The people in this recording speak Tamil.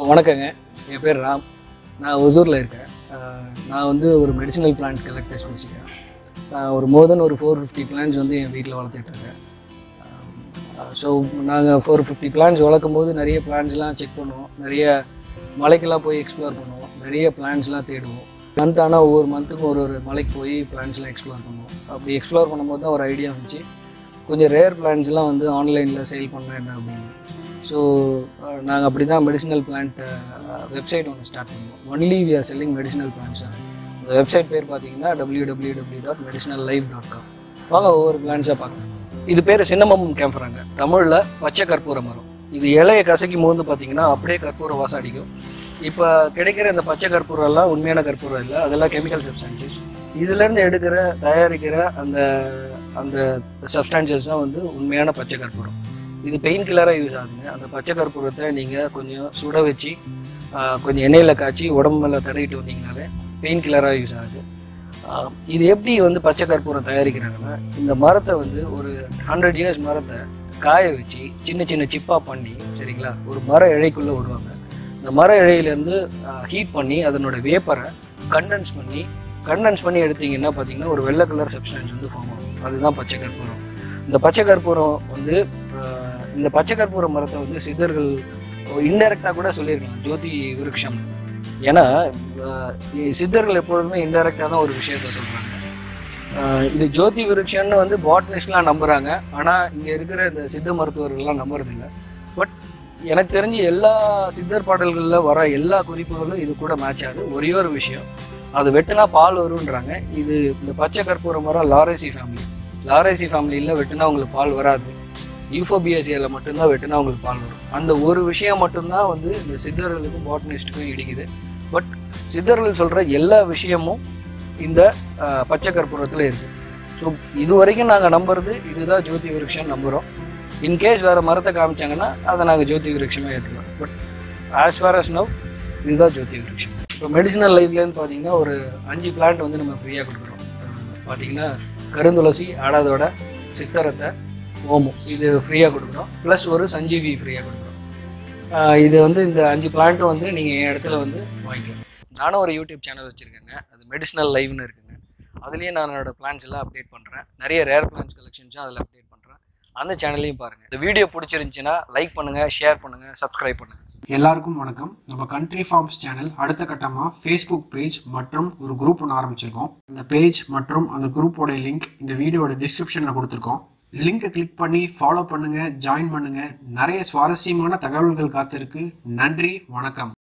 வணக்கங்க என் பேர் ராம் நான் ஒசூரில் இருக்கேன் அஹ் நான் வந்து ஒரு மெடிசினல் பிளான்ட் கலெக்டர்ஸ் வச்சுருக்கேன் நான் ஒரு மோர் தென் ஒரு ஃபோர் ஃபிஃப்டி பிளான்ஸ் வந்து என் வீட்டில் வளர்த்துட்ருக்கேன் ஸோ நாங்கள் ஃபோர் ஃபிஃப்டி பிளான்ஸ் வளர்க்கும் போது நிறைய பிளான்ஸ்லாம் செக் பண்ணுவோம் நிறைய மலைக்கெல்லாம் போய் எக்ஸ்ப்ளோர் பண்ணுவோம் நிறைய பிளான்ஸ்லாம் தேடுவோம் மந்த் ஆனால் ஒவ்வொரு மந்த்துக்கும் ஒரு ஒரு மலைக்கு போய் பிளான்ஸ்லாம் எக்ஸ்ப்ளோர் பண்ணுவோம் அப்படி எக்ஸ்ப்ளோர் பண்ணும்போது தான் ஒரு ஐடியா வந்துச்சு கொஞ்சம் ரேர் பிளான்ஸ்லாம் வந்து ஆன்லைனில் சேல் பண்ண என்ன அப்படின்னு ஸோ நாங்கள் அப்படி தான் மெடிசினல் பிளான்ட் வெப்சைட் ஒன்று ஸ்டார்ட் பண்ணுவோம் only we are selling medicinal plants அந்த வெப்சைட் பேர் பார்த்தீங்கன்னா W W W dot medicinal life dot com வாங்க ஒவ்வொரு பிளான்ஸாக பார்க்கலாம் இது பேர் சின்னமம் கேம்புறாங்க தமிழில் பச்சை கற்பூர மரம் இது இலையை கசக்கி மோந்து பார்த்தீங்கன்னா அப்படியே கற்பூர வாசம் அடிக்கும் இப்போ கிடைக்கிற இந்த பச்சை கற்பூரம் எல்லாம் உண்மையான கற்பூரம் இல்லை அதெல்லாம் கெமிக்கல் சப்ஸ்டான்சஸ் இதுலேருந்து எடுக்கிற தயாரிக்கிற அந்த அந்த சப்ஸ்டான்சஸ் தான் வந்து உண்மையான பச்சை கற்பூரம் இது பெயின் கில்லராக யூஸ் ஆகுதுங்க அந்த பச்சை கற்பூரத்தை நீங்கள் கொஞ்சம் சுட வச்சு ஆஹ், கொஞ்சம் எண்ணெயில் காய்ச்சி உடம்பு மேலே தடவிட்டு வந்தீங்கனாலே பெயின் கில்லராக யூஸ் ஆகுது ஆஹ், இது எப்படி வந்து பச்சை கற்பூரம் தயாரிக்கிறாங்கன்னா இந்த மரத்தை வந்து ஒரு ஹண்ட்ரட் இயர்ஸ் மரத்தை காய வச்சு சின்ன சின்ன சிப்பாக பண்ணி சரிங்களா ஒரு மர இழைக்குள்ளே விடுவாங்க இந்த மர இழையிலேருந்து ஹீட் பண்ணி அதனோட வேப்பரை கண்டென்ஸ் பண்ணி கண்டென்ஸ் பண்ணி எடுத்தீங்கன்னா பார்த்தீங்கன்னா ஒரு வெள்ளை கலர் சப்ஸ்டன்ஸ் வந்து ஃபார்ம் ஆகும் அதுதான் பச்சை கற்பூரம் இந்த பச்சை கற்பூரம் வந்து ஆஹ், இந்த பச்சை கற்பூர மரத்தை வந்து சித்தர்கள் இன்டெரக்டாக கூட சொல்லியிருக்கலாம் ஜோதி விருட்சம் ஏன்னா ஆஹ், சித்தர்கள் எப்பொழுதுமே இன்டெரக்டாக தான் ஒரு விஷயத்த சொல்கிறாங்க இது ஜோதி விருட்சம்னு வந்து பாட்னிஸ்ட்லாம் நம்புகிறாங்க ஆனால் இங்கே இருக்கிற இந்த சித்த மருத்துவர்கள்லாம் நம்புறதில்ல பட் எனக்கு தெரிஞ்சு எல்லா சித்தர் பாடல்களில் வர எல்லா குறிப்புகளும் இது கூட மேட்ச் ஆகுது ஒரே ஒரு விஷயம் அது வெட்டினா பால் வரும்ன்றாங்க இது இந்த பச்சை கற்பூர மரம் லாரேசி ஃபேமிலி லாரேசி ஃபேமிலியில் வெட்டினா உங்களுக்கு பால் வராது யூஃபோபியாசியாவில் மட்டும்தான் வெட்டினா உங்களுக்கு பால் வரும் அந்த ஒரு விஷயம் மட்டும்தான் வந்து இந்த சித்தர்களுக்கும் பாட்னிஸ்ட்டுக்கும் இடிக்குது பட் சித்தர்கள் சொல்கிற எல்லா விஷயமும் இந்த ஆஹ், பச்சை கற்பூரத்தில் இருக்குது ஸோ இது வரைக்கும் நாங்கள் நம்புறது இதுதான் ஜோதி விருட்சம் நம்புகிறோம் இன்கேஸ் வேறு மரத்தை காமிச்சாங்கன்னா அதை நாங்கள் ஜோதி விருட்சமாக ஏற்றுக்கிறோம் but as far as now இதுதான் ஜோதி விருட்சம் இப்போ மெடிசினல் லைஃப்லேருந்து பார்த்தீங்கன்னா ஒரு அஞ்சு பிளான்ட் வந்து நம்ம ஃப்ரீயாக கொடுக்குறோம் பார்த்தீங்கன்னா கருந்துளசி ஆடாதோட சித்தரத்தை ஓமம் இது ஃப்ரீயாக கொடுக்குறோம் ப்ளஸ் ஒரு சஞ்சீவி ஃப்ரீயாக கொடுக்குறோம் ஆஹ் இது வந்து இந்த அஞ்சு பிளான்ட்டும் வந்து நீங்கள் என் இடத்துல வந்து வாங்கிக்கலாம் நானும் ஒரு யூடியூப் சேனல் வச்சுருக்கேங்க அது மெடிசினல் லைவ்னு இருக்குங்க அதுலேயும் நான் என்னோட பிளான்ஸ் எல்லாம் அப்டேட் பண்ணுறேன் நிறைய ரேர் பிளான்ஸ் கலெக்ஷன்ஸும் அதில் அப்டேட் பண்ணுறேன் அந்த சேனல்லையும் பாருங்கள் இந்த வீடியோ பிடிச்சிருந்துச்சின்னா லைக் பண்ணுங்கள் ஷேர் பண்ணுங்கள் சப்ஸ்கிரைப் பண்ணுங்கள் எல்லாருக்கும் வணக்கம் நம்ம கண்ட்ரி ஃபார்ம்ஸ் சேனல் அடுத்த கட்டமாக ஃபேஸ்புக் பேஜ் மற்றும் ஒரு குரூப் ஒன்று ஆரம்பிச்சிருக்கோம் இந்த பேஜ் மற்றும் அந்த குரூப்போட லிங்க் இந்த வீடியோட டிஸ்கிரிப்ஷனில் கொடுத்துருக்கோம் லிங்கை கிளிக் பண்ணி ஃபாலோ பண்ணுங்க ஜாயின் பண்ணுங்க நிறைய சுவாரஸ்யமான தகவல்கள் காத்திருக்கு நன்றி வணக்கம்